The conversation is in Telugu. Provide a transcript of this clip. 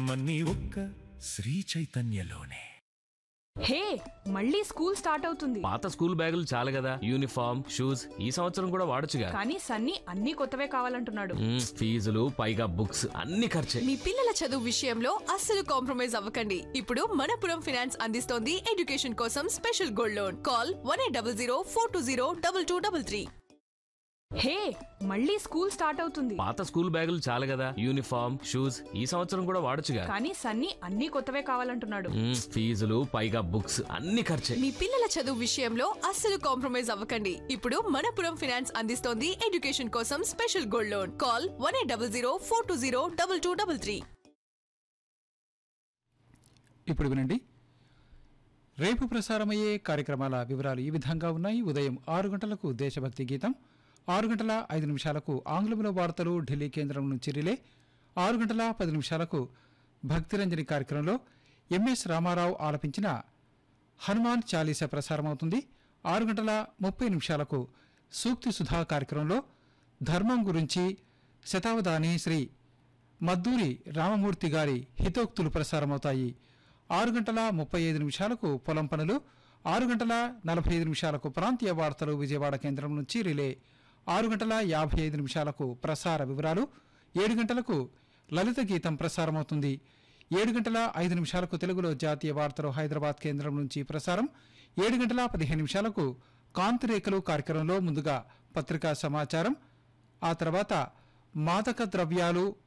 ఆనందమన్నీ ఒక్క శ్రీ చైతన్యలోనే హే మళ్ళీ స్కూల్ స్టార్ట్ అవుతుంది పాత స్కూల్ బ్యాగులు చాలు కదా యూనిఫామ్ షూస్ ఈ సంవత్సరం కూడా వాడొచ్చుగా కానీ సన్నీ అన్ని కొత్తవే కావాలంటున్నాడు మ్మ్, ఫీజులు పైగా బుక్స్ అన్ని ఖర్చే మీ పిల్లల చదువు విషయంలో అస్సలు కాంప్రమైజ్ అవ్వకండి ఇప్పుడు మనపురం ఫినాన్స్ అందిస్తోంది ఎడ్యుకేషన్ కోసం special gold loan call one eight double zero four two zero double two double three hey మళ్ళీ స్కూల్ స్టార్ట్ అవుతుంది పాత స్కూల్ బ్యాగులు చాలు కదా యూనిఫామ్ షూస్ ఈ సంవత్సరం కూడా వాడొచ్చుగా కానీ సన్నీ అన్ని కొత్తవే కావాలంటున్నాడు మ్మ్, ఫీజులు పైగా బుక్స్ అన్ని ఖర్చే మీ పిల్లల చదువు విషయంలో అస్సలు కాంప్రమైజ్ అవ్వకండి ఇప్పుడు మనపురం ఫినాన్స్ అందిస్తోంది ఎడ్యుకేషన్ కోసం special gold loan call one eight double zero four two zero double two double three ఇప్పుడు వినండి రేపు ప్రసారమయ్యే కార్యక్రమాల వివరాలు ఈ విధంగా ఉన్నాయి ఉదయం ఆరు గంటలకు దేశభక్తి గీతం ఆరు గంటల ఐదు నిమిషాలకు ఆంగ్లంలో వార్తలు ఢిల్లీ కేంద్రం నుంచి రిలే ఆరు గంటల పది నిమిషాలకు భక్తిరంజని కార్యక్రమంలో ఎంఎస్ రామారావు ఆలపించిన హనుమాన్ చాలీసా ప్రసారమవుతుంది ఆరు గంటల ముప్పై నిమిషాలకు సూక్తి సుధా కార్యక్రమంలో ధర్మం గురించి శతావధాని శ్రీ మద్దూరి రామమూర్తి గారి హితోక్తులు ప్రసారమవుతాయి ఆరు గంటల ముప్పై ఐదు నిమిషాలకు పొలం పనులు ఆరు గంటల నలభై ఐదు నిమిషాలకు ప్రాంతీయ వార్తలు విజయవాడ కేంద్రం నుంచి రిలే ఆరు గంటల యాభై ఐదు నిమిషాలకు ప్రసార వివరాలు ఏడు గంటలకు లలిత గీతం ప్రసారమవుతుంది ఏడు గంటల ఐదు నిమిషాలకు తెలుగులో జాతీయ వార్తలు హైదరాబాద్ కేంద్రం నుంచి ప్రసారం ఏడు గంటల పదిహేను నిమిషాలకు కాంతిరేఖలు కార్యక్రమంలో ముందుగా పత్రికా సమాచారం ఆ తర్వాత మాదక ద్రవ్యాలు